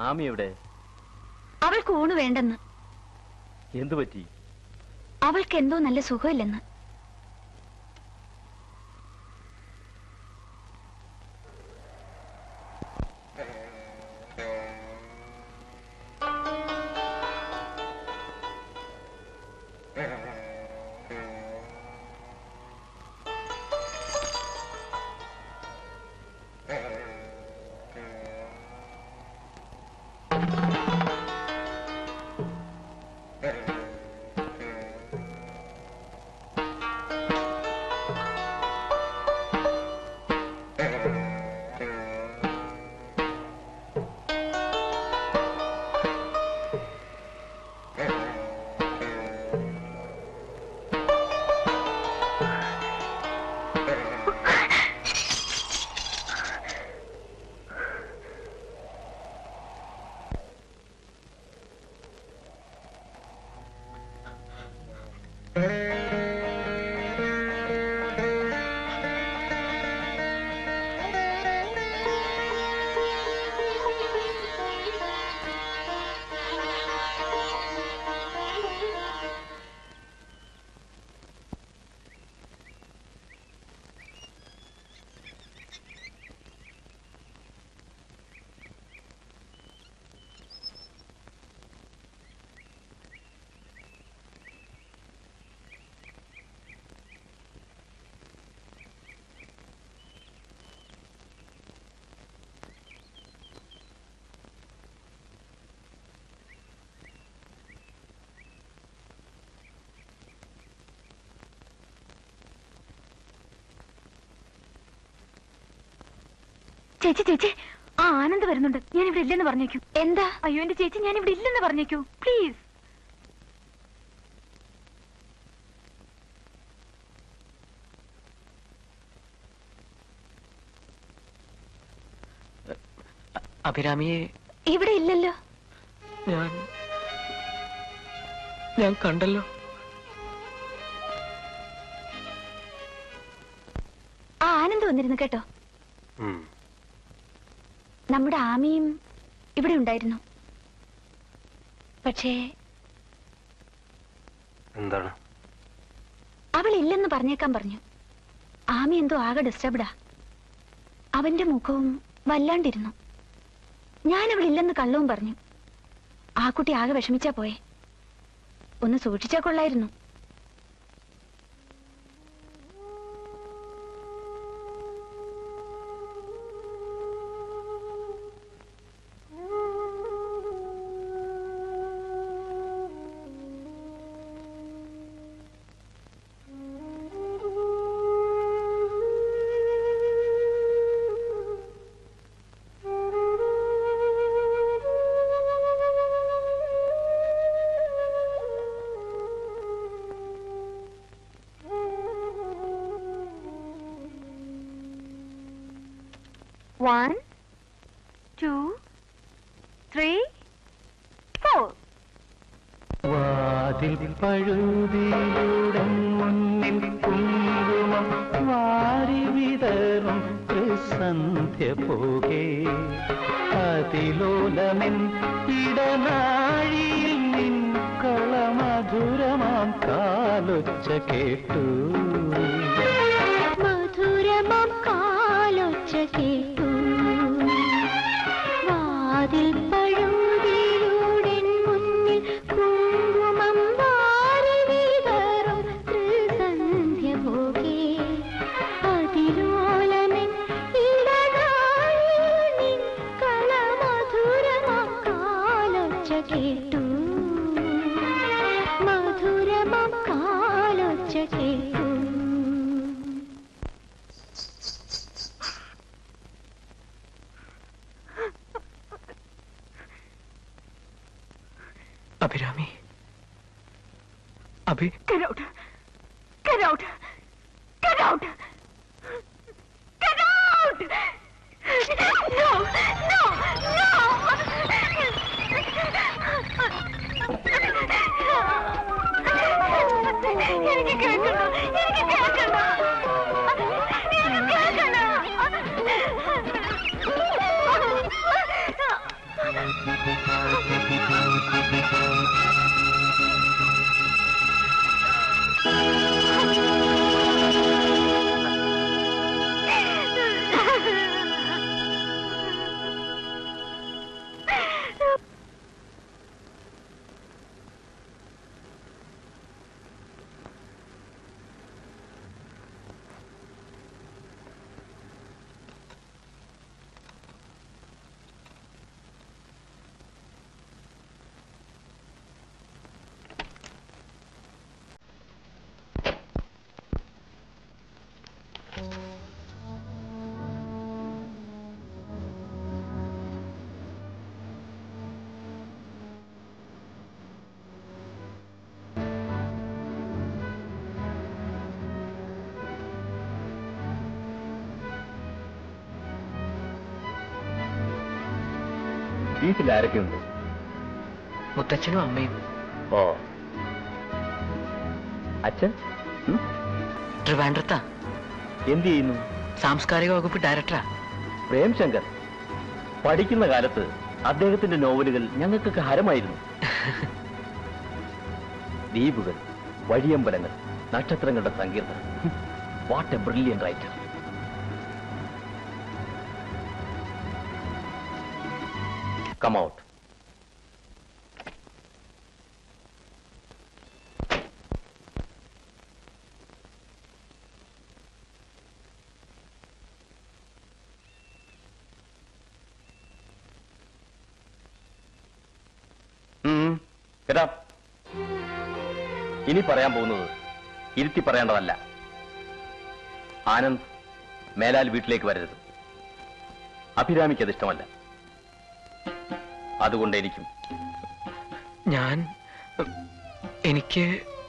ആമി എവിടെ അവൾക്ക് ഊണ് വേണ്ടെന്ന് എന്തു പറ്റി അവൾക്ക് എന്തോ നല്ല സുഖമില്ലെന്ന് ചേച്ചി ചേച്ചി ആ ആനന്ദ് വരുന്നുണ്ട് ഞാൻ ഇവിടെ ഇല്ലെന്ന് പറഞ്ഞേക്കൂ എന്താ അയ്യോ എന്റെ ചേച്ചി ഞാൻ ഇവിടെ ഇല്ലെന്ന് പറഞ്ഞേക്കൂ പ്ലീസ് അഭിരാമിയെ ഇവിടെ ഇല്ലല്ലോ ഞാൻ ഞാൻ കണ്ടല്ലോ ആ ആനന്ദ് വന്നിരുന്നു കേട്ടോ നമ്മുടെ ആമിയും ഇവിടെ ഉണ്ടായിരുന്നു പക്ഷേ എന്താണ് അവൾ ഇല്ലെന്ന് പറഞ്ഞേക്കാൻ പറഞ്ഞു ആമി എന്തോ ആകെ ഡിസ്റ്റർബ്ഡാ അവന്റെ മുഖവും വല്ലാണ്ടിരുന്നു ഞാൻ അവൾ ഇല്ലെന്ന് കള്ളവും പറഞ്ഞു ആ കുട്ടി ആകെ വിഷമിച്ചാ പോയെ ഒന്ന് സൂക്ഷിച്ചാ കൊള്ളായിരുന്നു വൺ ടു ത്രീ ഫോർ വാതിൽ പഴുതിയുടെ മുന്നിൽ കുങ്കുമം വാരി വിതറും സന്ധ്യ പോകെ അതിലോലമെൻ ഇടനാഴിയിൽ നിൻ കളമധുരമാം കാലൊച്ച കേട്ടു മധുരമം കാലൊച്ച കേട്ടു വാതിൽ പഴുതിലൂടെ മുന്നിൽ കുങ്കുമം വാരി വിതറും ത്രിസന്ധ്യ പോകെ അതിലോലമെൻ ഇടനാഴിയിൽ നിൻ കളമധുരമം കാലൊച്ച കേട്ടു മധുരമം കാലൊച്ച കേട്ടു അഭിരാമി അഭി Get out! Get out! Get out! Get out! No! No! No! എനിക്ക് കേൾക്കണ്ട എനിക്ക് കേൾക്കണ്ട എനിക്ക് കേൾക്കണ്ട വീട്ടിൽ ആരൊക്കെയുണ്ട് മുത്തച്ഛനും അമ്മയും ഓ അച്ഛൻ ഉം? ട്രിവാൻഡ്രത്താ എന്ത് ചെയ്യുന്നു സാംസ്കാരിക വകുപ്പ് ഡയറക്ടറാ പ്രേംശങ്കർ പഠിക്കുന്ന കാലത്ത് അദ്ദേഹത്തിന്റെ നോവലുകൾ ഞങ്ങൾക്കൊക്കെ ഹരമായിരുന്നു ദ്വീപുകൾ വഴിയമ്പലങ്ങൾ നക്ഷത്രങ്ങളുടെ സങ്കീർത്തനം what a brilliant writer come out ഉം. Get up. ഇനി പറയാൻ പോകുന്നത് ഇരുത്തി പറയേണ്ടതല്ല ആനന്ദ് മേലാൽ വീട്ടിലേക്ക് വരരുത് അഭിരാമിക്ക് അത് ഇഷ്ടമല്ല അതുകൊണ്ട് എനിക്കും ഞാൻ എനിക്ക്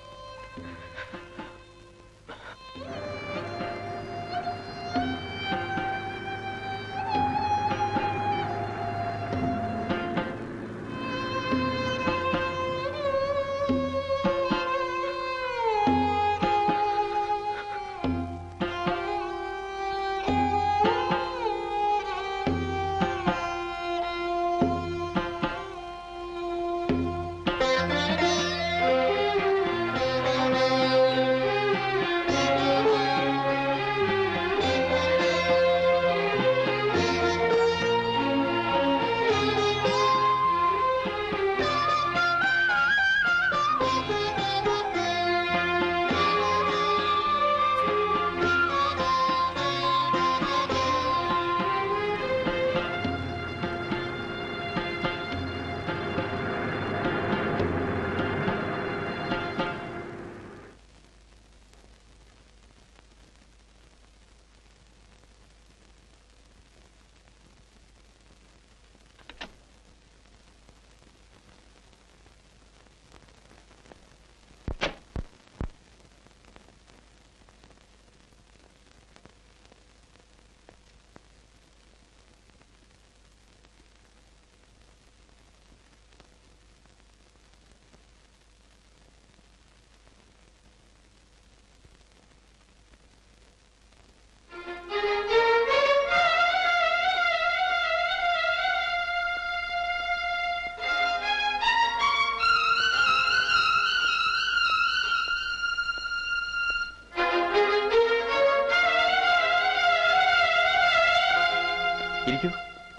ഇരിക്കൂ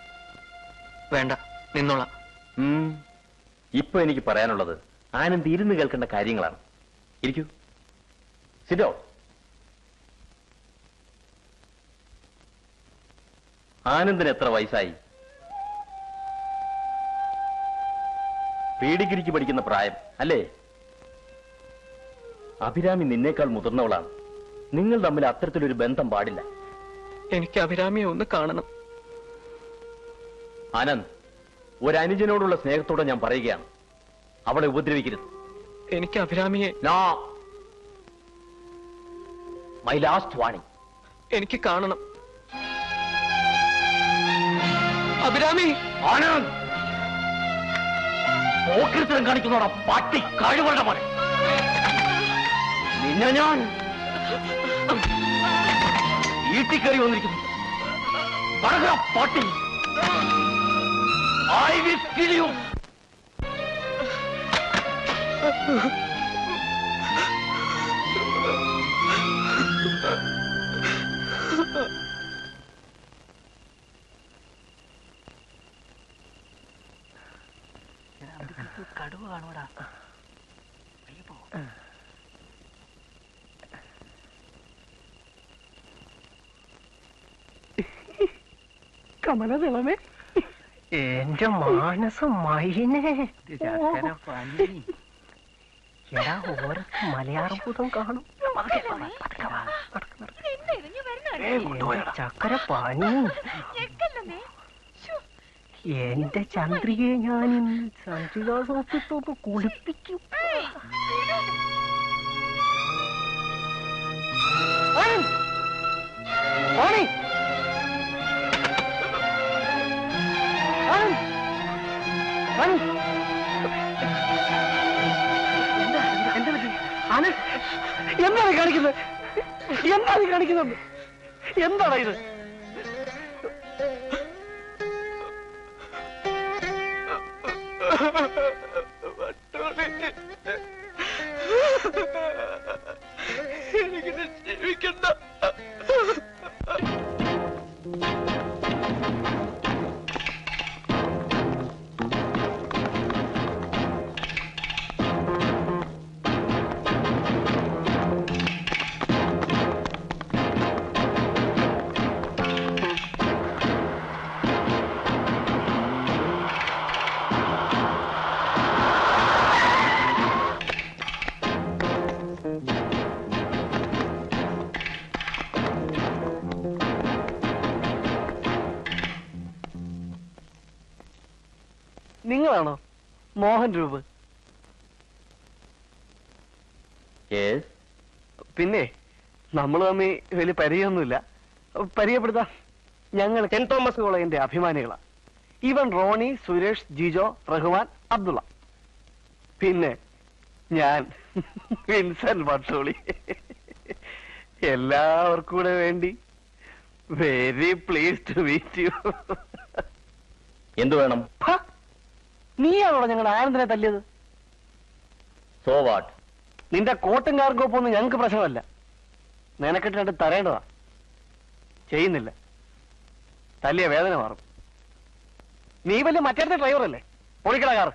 വേണ്ട നിന്നോളാം ഉം. ഇപ്പൊ എനിക്ക് പറയാനുള്ളത് ആനന്ദ് ഇരുന്ന് കേൾക്കേണ്ട കാര്യങ്ങളാണ് ഇരിക്കൂ സിറ്റോ ആനന്ദിന് എത്ര വയസ്സായി പീഡിഗ്രിക്ക് പഠിക്കുന്ന പ്രായം അല്ലേ അഭിരാമി നിന്നേക്കാൾ മുതിർന്നവളാണ് നിങ്ങൾ തമ്മിൽ അത്തരത്തിലൊരു ബന്ധം പാടില്ല എനിക്ക് അഭിരാമിയെ ഒന്ന് കാണണം ആനന്ദ് ഒരു അനുജനോടുള്ള സ്നേഹത്തോടെ ഞാൻ പറയുകയാണ് അവളെ ഉപദ്രവിക്കരുത് എനിക്ക് അഭിരാമിയെ നോ മൈ ലാസ്റ്റ് വാണിംഗ് എനിക്ക് കാണണം അഭിരാമി ആനന്ദ് പോക്കിരുത്തരം കാണിക്കുന്നോടാ പട്ടി കഴിവുകളുടെ പോലെ നിന്നെ ഞാൻ ഈട്ടിക്കറി വന്നിരിക്കുന്നു പറക പട്ടി ഐ വിൽ കിൽ യു കമലതിളമേ എന്റെ മാനസം മൈനെ എടാ ഓരത്ത് മലയാളഭൂതം കാണും പതുക്കെ വാ, പതുക്കെ വാ, പതുക്കെ നടക്ക്. എന്റെ ചക്കര പനി എന്റെ ചന്ദ്രികയെ ഞാൻ ഇന്ന് ചന്ദ്രികാ സോപ്പിട്ടൊന്ന് കുളിപ്പിക്കും ആനന്ദ്! ആണി! ആനന്ദ്! ആനന്ദ്! എന്താ എന്താ പറ്റി ആനന്ദ് എന്താണ് ഈ കാണിക്കുന്നത് എന്താണ് ഈ കാണിക്കുന്നത് എന്താണ് ഇത് എനിക്കിത് ജീവിക്കണ്ട നിങ്ങളാണോ മോഹൻ രൂപ് യെസ് പിന്നെ നമ്മൾ തമ്മിൽ വലിയ പരിചയമൊന്നുമില്ല പരിചയപ്പെടുത്താം ഞങ്ങൾ സെന്റ് തോമസ് കോളേജിന്റെ അഭിമാനികളാണ് ഇവൻ റോണി സുരേഷ് ജിജോ റഹ്മാൻ അബ്ദുള്ള പിന്നെ ഞാൻ വിൻസെന്റ് പട്ടോളി എല്ലാവർക്കും കൂടെ വേണ്ടി very please to meet you എന്തു വേണം നീയാണോ ഞങ്ങളുടെ ആനന്ദനെ തല്ലിയത് സോ വാട്ട് നിന്റെ കോട്ടും കാർക്കോപ്പൊന്നും ഞങ്ങൾക്ക് പ്രശ്നമല്ല നിനക്കിട്ട് രണ്ട് തരേണ്ടതാ ചെയ്യുന്നില്ല തല്ലിയ വേദന മാറും നീ വല്ല മറ്റേ ഡ്രൈവർ അല്ലേ ഓടിക്കട കാർ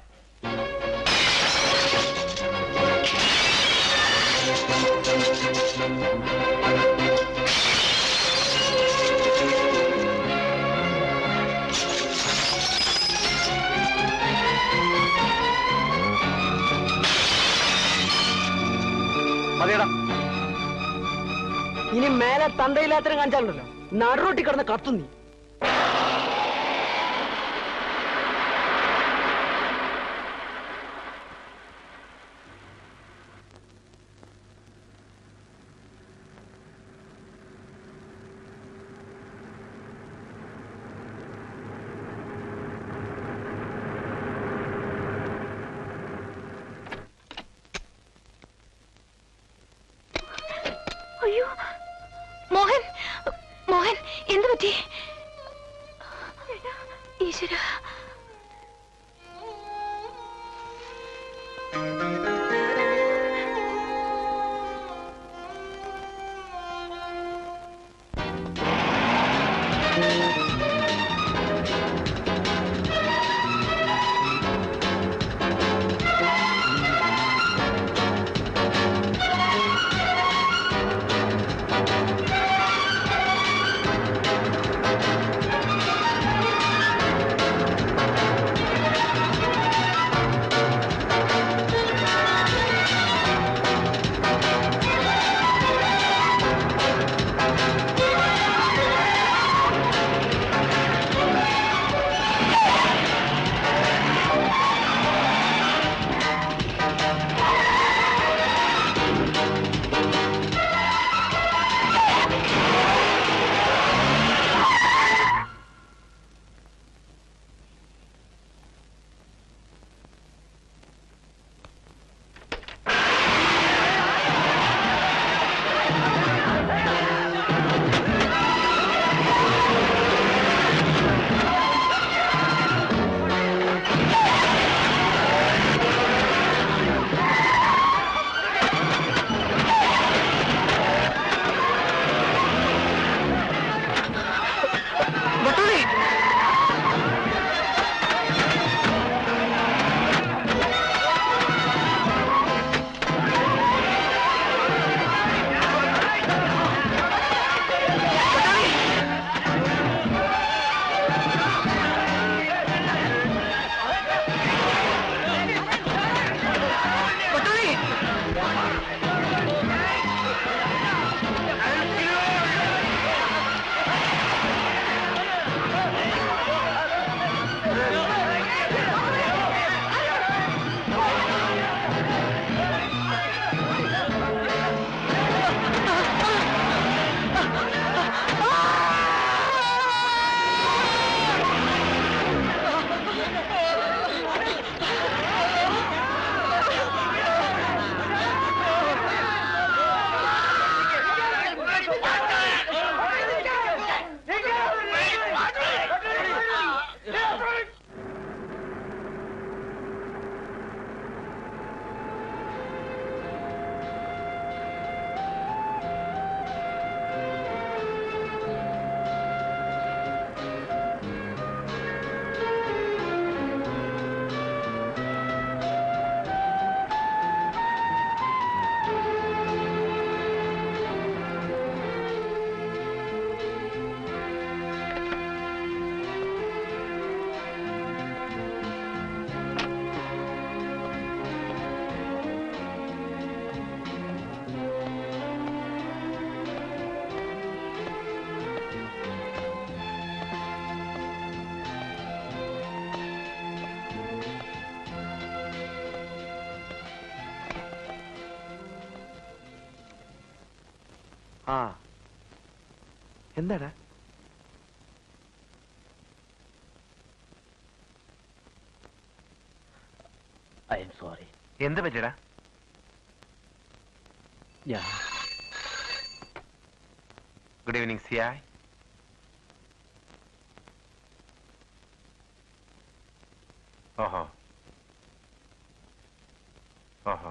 മതിയടാ ഇനി മേലെ തന്തയില്ലാത്തരം കാണിച്ചാലുണ്ടല്ലോ നടുറോട്ടി കിടന്ന് കത്തും നീ അയ്യോ മോഹൻ മോഹൻ എന്തു പറ്റി ഈശ്വര ആ ആ എന്താടാ ഐ എം സോറി എന്ത് പറ്റിയടാ ഞാൻ ഗുഡ് ഈവനിങ് സിയായ് ഓഹോ ഓഹോ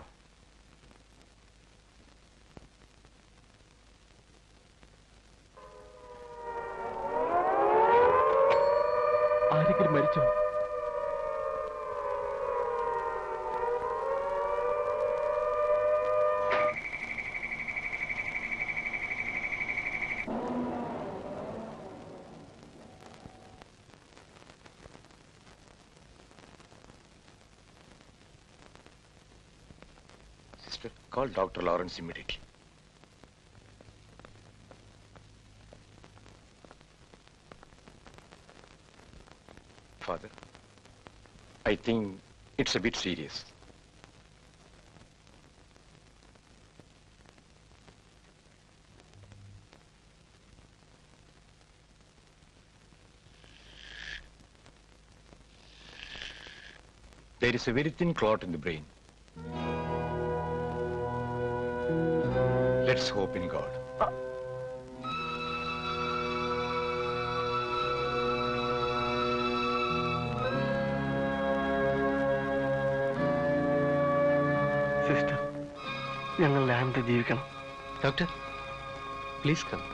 ആരെങ്കിലും മരിച്ചോ Sister, call Dr. Lawrence immediately. Father, I think it's a bit serious. There is a very thin clot in the brain. Let's hope in God. Sister ഞങ്ങൾ ലാമിട്ട് ജീവിക്കണം ഡോക്ടർ പ്ലീസ് കം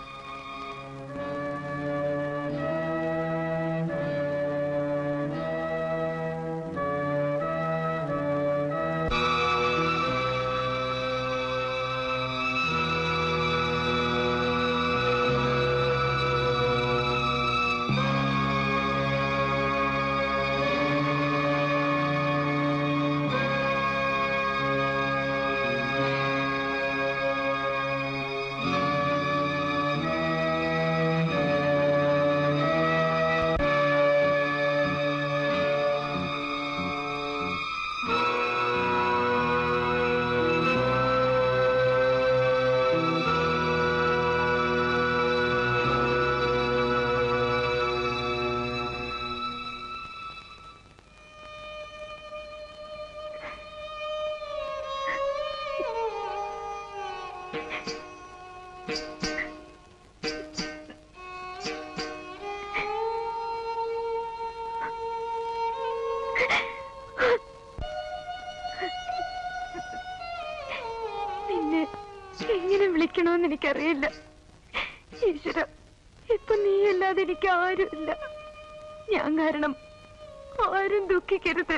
നിന്നെ എങ്ങനെ വിളിക്കണമെന്ന് എനിക്കറിയില്ല ഈശ്വര ഇപ്പൊ നീ അല്ലാതെ എനിക്ക് ആരുമില്ല ഞാൻ കാരണം ആരും ദുഃഖിക്കരുത്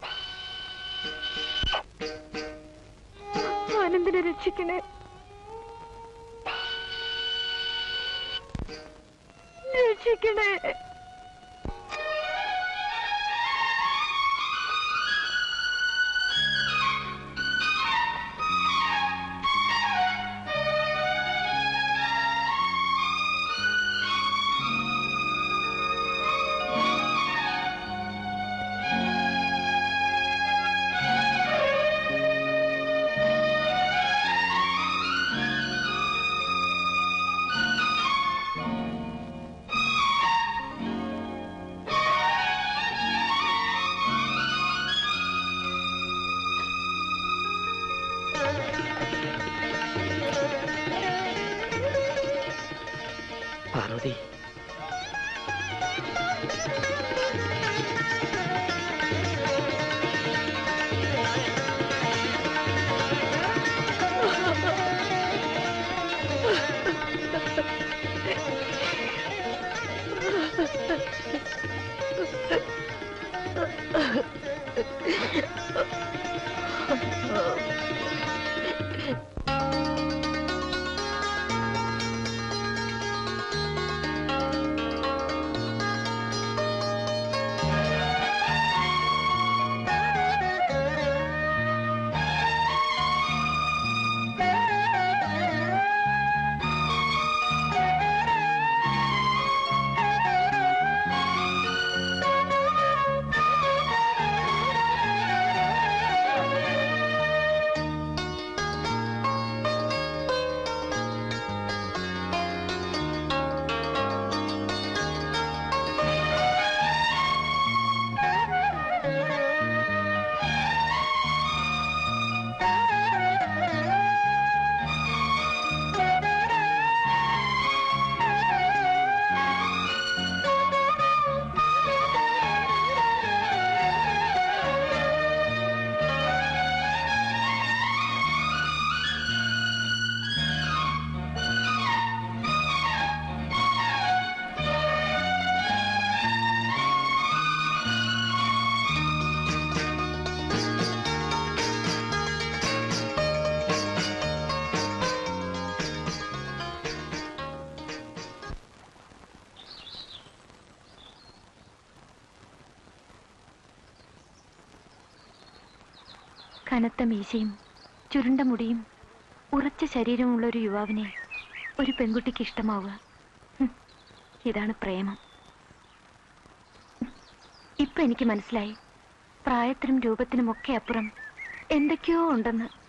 ആനന്ദിനെ രക്ഷിക്കണേ രക്ഷിക്കണേ പാർവതി ആ കനത്ത മീശയും ചുരുണ്ട മുടിയും ഉറച്ച ശരീരമുള്ള ഒരു യുവാവിനെ ഒരു പെൺകുട്ടിക്ക് ഇഷ്ടമാവുക ഹും, ഇതാണ് പ്രേമം ഇപ്പൊ എനിക്ക് മനസ്സിലായി പ്രായത്തിനും രൂപത്തിനുമൊക്കെ അപ്പുറം എന്തൊക്കെയോ ഉണ്ടെന്ന്